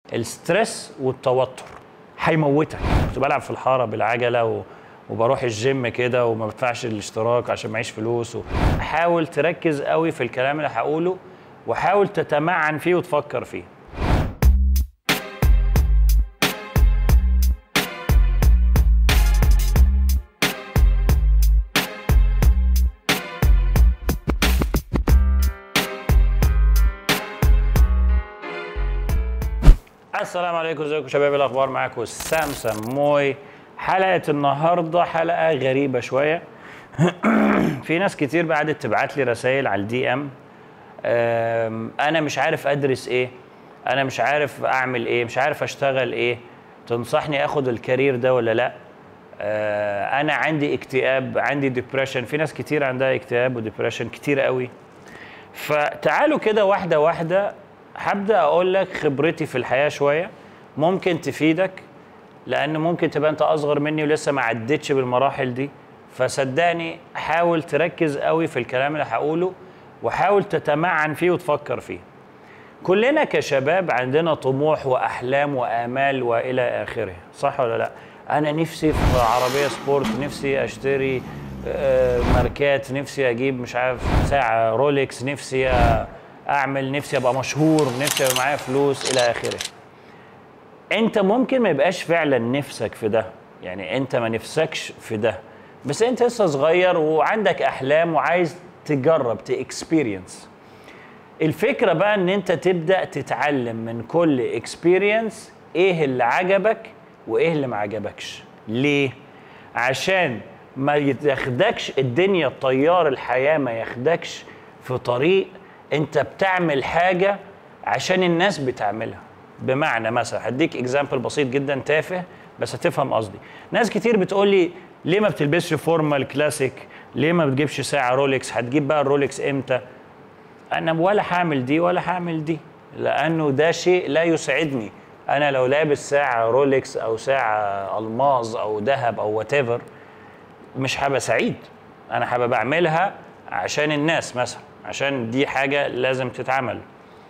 الستريس والتوتر هيموتك كنت بلعب في الحاره بالعجله و... وبروح الجيم كده وما بدفعش الاشتراك عشان معيش فلوس و... حاول تركز قوي في الكلام اللي هقوله وحاول تتمعن فيه وتفكر فيه السلام عليكم ازيكم شباب إيه الاخبار معاكم سامسون موي حلقه النهارده حلقه غريبه شويه في ناس كتير بعدت تبعت لي رسائل على الدي ام انا مش عارف ادرس ايه انا مش عارف اعمل ايه مش عارف اشتغل ايه تنصحني اخد الكارير ده ولا لا آه، انا عندي اكتئاب عندي ديبريشن في ناس كتير عندها اكتئاب وديبريشن كتير قوي فتعالوا كده واحده واحده هبدا اقول لك خبرتي في الحياه شويه ممكن تفيدك لان ممكن تبقى انت اصغر مني ولسه ما عدتش بالمراحل دي فصدقني حاول تركز قوي في الكلام اللي هقوله وحاول تتمعن فيه وتفكر فيه كلنا كشباب عندنا طموح واحلام وامال والى اخره صح ولا لا انا نفسي في عربيه سبورت نفسي اشتري آه، ماركات نفسي اجيب مش عارف ساعه رولكس نفسي آه، اعمل نفسي ابقى مشهور نفسي يبقى معايا فلوس الى اخره انت ممكن ما يبقاش فعلا نفسك في ده يعني انت ما نفسكش في ده بس انت لسه صغير وعندك احلام وعايز تجرب تاكسبيرينس الفكره بقى ان انت تبدا تتعلم من كل اكسبيرينس ايه اللي عجبك وايه اللي ما عجبكش ليه عشان ما ياخدكش الدنيا الطيار الحياه ما ياخدكش في طريق انت بتعمل حاجه عشان الناس بتعملها بمعنى مثلا هديك اكزامبل بسيط جدا تافه بس هتفهم قصدي ناس كتير بتقول لي ليه ما بتلبسش فورمال كلاسيك ليه ما بتجيبش ساعه رولكس هتجيب بقى الرولكس امتى انا ولا هعمل دي ولا هعمل دي لانه ده شيء لا يسعدني انا لو لابس ساعه رولكس او ساعه الماظ او ذهب او وات مش هبقى سعيد انا هبقى بعملها عشان الناس مثلا عشان دي حاجه لازم تتعمل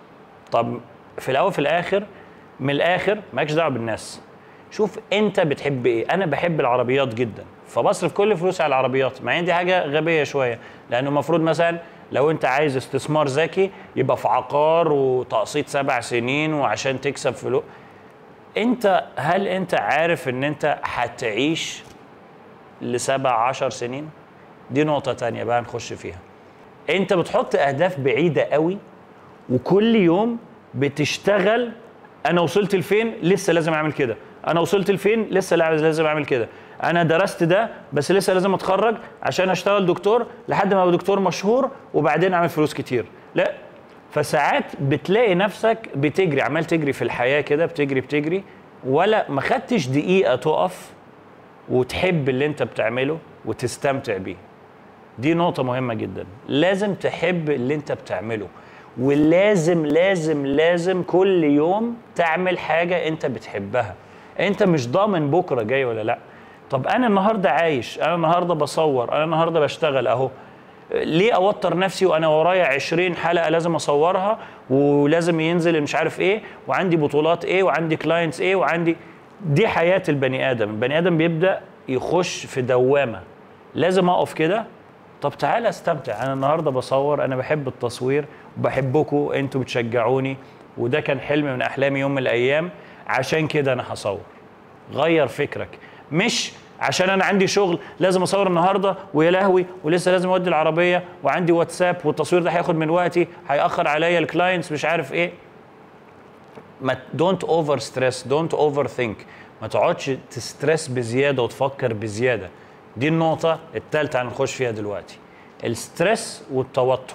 طب في الاول في الاخر من الاخر مالكش دعوه بالناس شوف انت بتحب ايه انا بحب العربيات جدا فبصرف كل فلوسي على العربيات مع ان دي حاجه غبيه شويه لانه المفروض مثلا لو انت عايز استثمار ذكي يبقى في عقار وتقسيط سبع سنين وعشان تكسب فلوس انت هل انت عارف ان انت هتعيش لسبع عشر سنين دي نقطة تانية بقى نخش فيها انت بتحط اهداف بعيدة قوي وكل يوم بتشتغل انا وصلت لفين لسه لازم اعمل كده انا وصلت لفين لسه لازم اعمل كده انا درست ده بس لسه لازم اتخرج عشان اشتغل دكتور لحد ما ابقى دكتور مشهور وبعدين اعمل فلوس كتير لا فساعات بتلاقي نفسك بتجري عمال تجري في الحياة كده بتجري بتجري ولا ما خدتش دقيقة تقف وتحب اللي انت بتعمله وتستمتع بيه دي نقطة مهمة جدا لازم تحب اللي انت بتعمله ولازم لازم لازم كل يوم تعمل حاجة انت بتحبها انت مش ضامن بكرة جاي ولا لا طب انا النهاردة عايش انا النهاردة بصور انا النهاردة بشتغل اهو ليه اوتر نفسي وانا ورايا 20 حلقه لازم اصورها ولازم ينزل مش عارف ايه وعندي بطولات ايه وعندي كلاينتس ايه وعندي دي حياه البني ادم البني ادم بيبدا يخش في دوامه لازم اقف كده طب تعالى استمتع انا النهارده بصور انا بحب التصوير وبحبكم انتوا بتشجعوني وده كان حلم من احلامي يوم من الايام عشان كده انا هصور غير فكرك مش عشان انا عندي شغل لازم اصور النهارده ويا لهوي ولسه لازم اودي العربيه وعندي واتساب والتصوير ده هياخد من وقتي هياخر عليا الكلاينتس مش عارف ايه ما دونت اوفر ستريس دونت اوفر ثينك ما تقعدش تستريس بزياده وتفكر بزياده دي النقطه الثالثه هنخش فيها دلوقتي الستريس والتوتر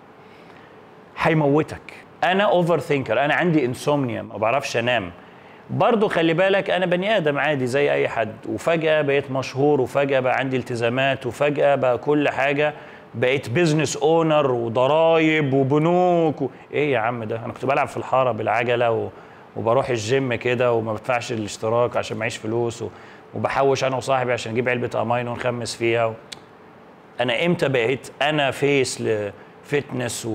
هيموتك انا اوفر ثينكر انا عندي انسومنيا ما بعرفش انام برضه خلي بالك انا بني ادم عادي زي اي حد وفجاه بقيت مشهور وفجاه بقى عندي التزامات وفجاه بقى كل حاجه بقيت بيزنس اونر وضرايب وبنوك و... ايه يا عم ده انا كنت بلعب في الحاره بالعجله و... وبروح الجيم كده وما بدفعش الاشتراك عشان معيش فلوس و... وبحوش انا وصاحبي عشان نجيب علبه اماينو ونخمس فيها و... انا امتى بقيت انا فيس لفتنس و...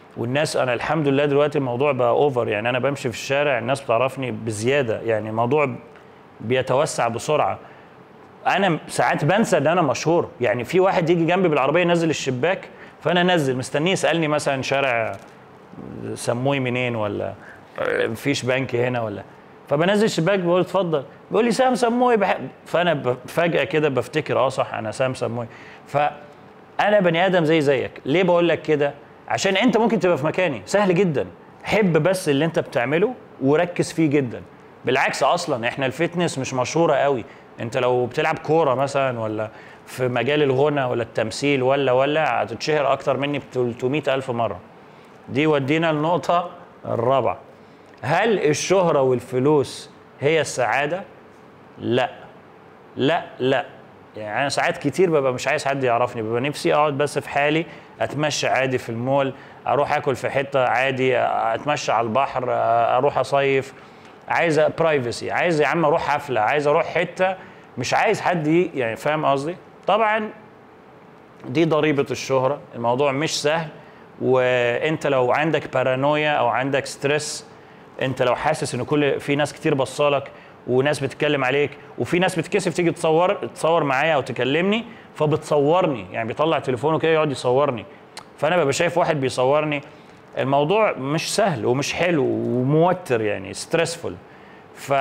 والناس انا الحمد لله دلوقتي الموضوع بقى اوفر يعني انا بمشي في الشارع الناس بتعرفني بزياده يعني الموضوع بيتوسع بسرعه انا ساعات بنسى ان انا مشهور يعني في واحد يجي جنبي بالعربيه ينزل الشباك فانا انزل مستنيه يسالني مثلا شارع سموي منين ولا مفيش بنك هنا ولا فبنزل الشباك بقول اتفضل بيقول لي سام سموي بحب فانا ب- فجاه كده بفتكر اه صح انا سام سموي فانا بني ادم زي زيك ليه بقول لك كده عشان انت ممكن تبقى في مكاني سهل جدا حب بس اللي انت بتعمله وركز فيه جدا بالعكس اصلا احنا الفتنس مش مشهوره قوي انت لو بتلعب كوره مثلا ولا في مجال الغنى ولا التمثيل ولا ولا هتتشهر اكتر مني ب 300 الف مره دي ودينا النقطة الرابعة هل الشهرة والفلوس هي السعادة؟ لا لا لا يعني أنا ساعات كتير ببقى مش عايز حد يعرفني ببقى نفسي أقعد بس في حالي أتمشى عادي في المول أروح أكل في حتة عادي أتمشى على البحر أروح أصيف عايز برايفسي عايز يا عم أروح حفلة عايز أروح حتة مش عايز حد ي- يعني فاهم قصدي؟ طبعا دي ضريبة الشهرة الموضوع مش سهل وانت لو عندك بارانويا او عندك ستريس انت لو حاسس ان كل في ناس كتير بصالك وناس بتتكلم عليك وفي ناس بتكسف تيجي تصور تصور معايا او تكلمني فبتصورني يعني بيطلع تليفونه كده يقعد يصورني فانا ببقى شايف واحد بيصورني الموضوع مش سهل ومش حلو وموتر يعني ستريسفول ف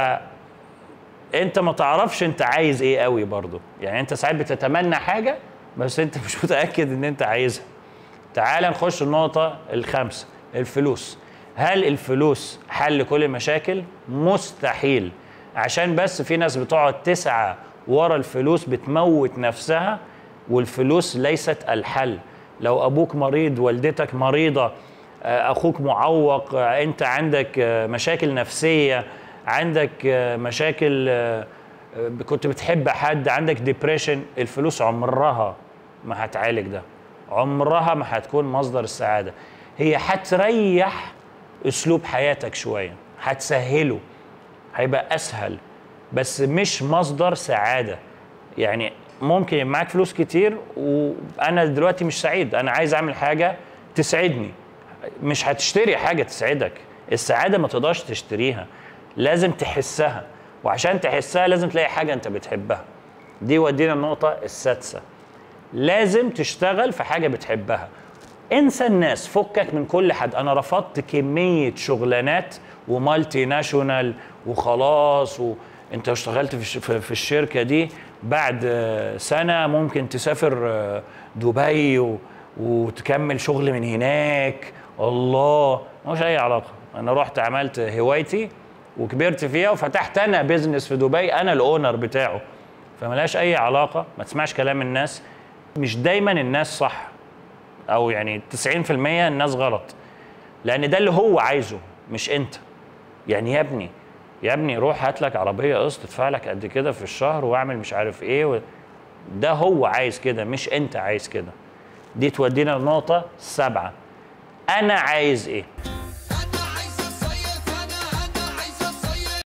انت ما تعرفش انت عايز ايه قوي برضو يعني انت ساعات بتتمنى حاجه بس انت مش متاكد ان انت عايزها تعال نخش النقطه الخامسه الفلوس هل الفلوس حل كل المشاكل مستحيل عشان بس في ناس بتقعد تسعى ورا الفلوس بتموت نفسها والفلوس ليست الحل لو ابوك مريض والدتك مريضه آه، اخوك معوق آه، انت عندك آه، مشاكل نفسيه عندك آه، مشاكل آه، آه، كنت بتحب حد عندك ديبريشن الفلوس عمرها ما هتعالج ده عمرها ما هتكون مصدر السعاده هي هتريح اسلوب حياتك شويه هتسهله هيبقى اسهل بس مش مصدر سعاده يعني ممكن يبقى معاك فلوس كتير وانا دلوقتي مش سعيد انا عايز اعمل حاجه تسعدني مش هتشتري حاجه تسعدك السعاده ما تقدرش تشتريها لازم تحسها وعشان تحسها لازم تلاقي حاجه انت بتحبها دي ودينا النقطه السادسه لازم تشتغل في حاجه بتحبها انسى الناس فكك من كل حد انا رفضت كميه شغلانات ومالتي ناشونال وخلاص وانت اشتغلت في الش- في في الشركه دي بعد آه، سنه ممكن تسافر آه، دبي و- وتكمل شغل من هناك الله مش اي علاقه انا رحت عملت هوايتي وكبرت فيها وفتحت انا بيزنس في دبي انا الاونر بتاعه فملهاش اي علاقه ما تسمعش كلام الناس مش دايما الناس صح او يعني 90% الناس غلط لان ده اللي هو عايزه مش انت يعني يا ابني يا ابني روح هات لك عربيه قسط ادفع لك قد كده في الشهر واعمل مش عارف ايه و... ده هو عايز كده مش انت عايز كده دي تودينا لنقطه سبعه انا عايز ايه انا عايز اصيف انا انا عايز اصيف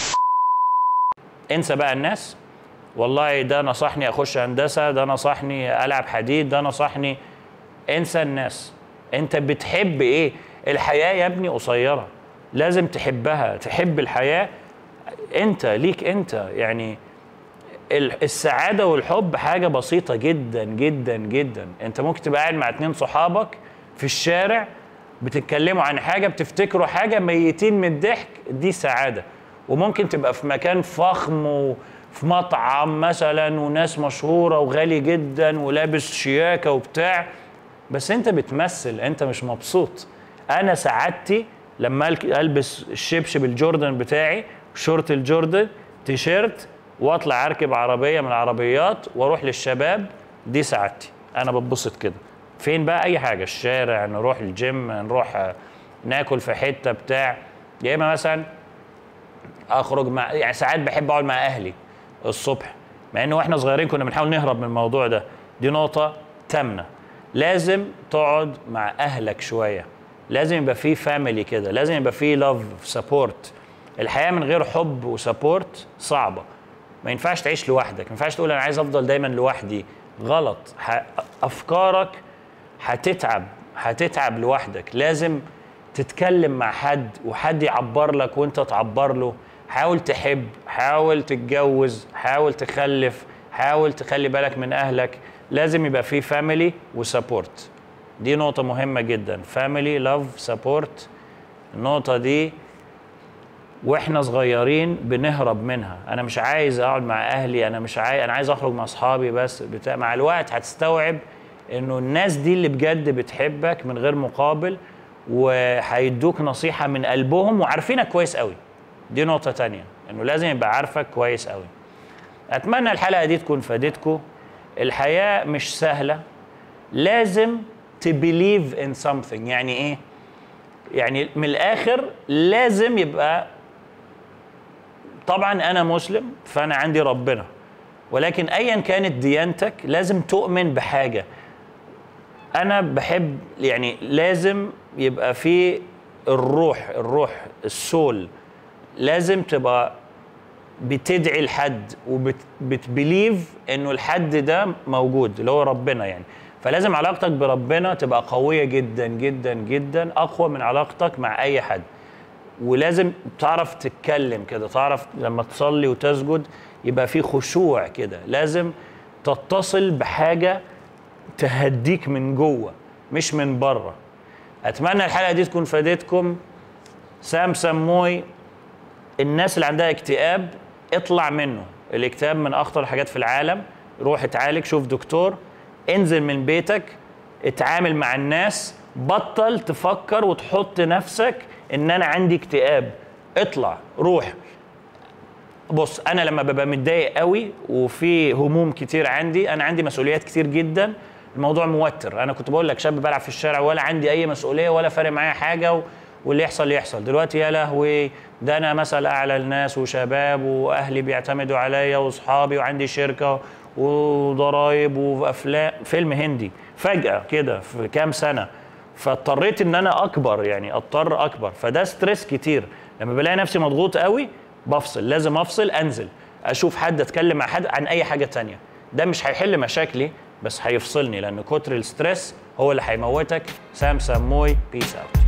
انسى بقى الناس والله ده نصحني اخش هندسه ده نصحني العب حديد ده نصحني انسى الناس انت بتحب ايه الحياه يا ابني قصيره لازم تحبها تحب الحياه انت ليك انت يعني ال- السعاده والحب حاجه بسيطه جدا جدا جدا انت ممكن تبقى قاعد مع اتنين صحابك في الشارع بتتكلموا عن حاجه بتفتكروا حاجه ميتين من الضحك دي سعاده وممكن تبقى في مكان فخم وفي مطعم مثلا وناس مشهوره وغالي جدا ولابس شياكه وبتاع بس انت بتمثل انت مش مبسوط انا سعادتي لما ألك- البس الشبشب الجوردن بتاعي شورت الجوردن تيشيرت واطلع اركب عربيه من العربيات واروح للشباب دي سعادتي انا بتبسط كده فين بقى اي حاجه الشارع نروح الجيم نروح آه، ناكل في حته بتاع يا اما مثلا اخرج مع يعني ساعات بحب اقعد مع اهلي الصبح مع ان واحنا صغيرين كنا بنحاول نهرب من الموضوع ده دي نقطه تامنه لازم تقعد مع اهلك شويه لازم يبقى في فاميلي كده لازم يبقى في لاف سبورت الحياه من غير حب وسبورت صعبه ما ينفعش تعيش لوحدك ما ينفعش تقول انا عايز افضل دايما لوحدي غلط ح... افكارك هتتعب هتتعب لوحدك لازم تتكلم مع حد وحد يعبر لك وانت تعبر له حاول تحب حاول تتجوز حاول تخلف حاول تخلي بالك من اهلك لازم يبقى في فاميلي وسابورت دي نقطة مهمة جدا فاميلي لاف سابورت النقطة دي واحنا صغيرين بنهرب منها انا مش عايز اقعد مع اهلي انا مش عايز انا عايز اخرج مع اصحابي بس بتاع مع الوقت هتستوعب انه الناس دي اللي بجد بتحبك من غير مقابل وهيدوك نصيحة من قلبهم وعارفينك كويس قوي دي نقطة تانية انه لازم يبقى عارفك كويس قوي اتمنى الحلقة دي تكون فادتكم الحياة مش سهلة لازم to believe in something يعني ايه يعني من الاخر لازم يبقى طبعا انا مسلم فانا عندي ربنا ولكن ايا كانت ديانتك لازم تؤمن بحاجه انا بحب يعني لازم يبقى في الروح الروح السول لازم تبقى بتدعي لحد وبتبليف انه الحد ده موجود اللي هو ربنا يعني فلازم علاقتك بربنا تبقى قويه جدا جدا جدا اقوى من علاقتك مع اي حد ولازم تعرف تتكلم كده تعرف لما تصلي وتسجد يبقى في خشوع كده لازم تتصل بحاجه تهديك من جوه مش من بره اتمنى الحلقه دي تكون فادتكم سام سموي الناس اللي عندها اكتئاب اطلع منه الاكتئاب من اخطر الحاجات في العالم روح اتعالج شوف دكتور انزل من بيتك اتعامل مع الناس بطل تفكر وتحط نفسك ان انا عندي اكتئاب اطلع روح بص انا لما ببقى متضايق قوي وفي هموم كتير عندي انا عندي مسؤوليات كتير جدا الموضوع موتر انا كنت بقول لك شاب بلعب في الشارع ولا عندي اي مسؤوليه ولا فارق معايا حاجه و... واللي يحصل يحصل دلوقتي يا لهوي ده انا مثل اعلى الناس وشباب واهلي بيعتمدوا عليا واصحابي وعندي شركه وضرايب وافلام فيلم هندي فجاه كده في كام سنه فاضطريت ان انا اكبر يعني اضطر اكبر فده ستريس كتير لما بلاقي نفسي مضغوط قوي بفصل لازم افصل انزل اشوف حد اتكلم مع حد عن اي حاجه تانية ده مش هيحل مشاكلي بس هيفصلني لان كتر الستريس هو اللي هيموتك سام سموي بيس اوت